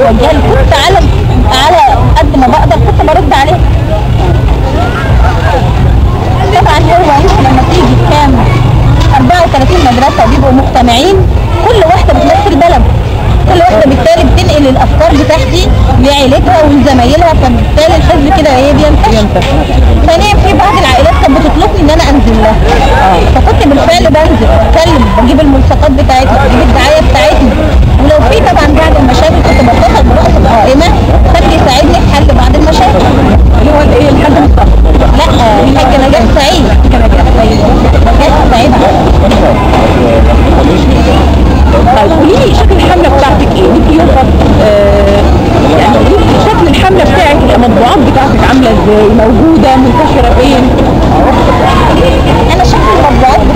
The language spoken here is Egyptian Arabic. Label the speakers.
Speaker 1: بوجهها لي كنت على على قد ما بقدر كنت برد عليه طبعا هو انت لما تيجي كام 34 مدرسه بيبقوا مجتمعين كل واحده بتمثل بلد كل واحده بالتالي بتنقل الافكار بتاعتي لعيلتها ولزمايلها فبالتالي الحزب كده ايه بينتشر ثانيا في بعض العائلات كانت بتطلبني ان انا انزل لها فكنت بالفعل بنزل بتكلم بجيب الملصقات بتاعتي بجيب الدعايه بتاعتي ولو في طبعا بعض المشاكل كنت بتصل برأس القائمه كان بيساعدني في حل بعض المشاكل
Speaker 2: اللي هو الايه الحاج مصطفى
Speaker 1: لا الحاجه نجاح سعيد نجاح سعيد نجاح سعيد
Speaker 2: طيب قولي لي شكل الحمله بتاعتك ايه؟ ليكي يوفر آه يعني قولي لي شكل الحمله بتاعك المطبوعات بتاعتك عامله ازاي؟ موجوده منتشره فين؟
Speaker 1: انا شكل المطبوعات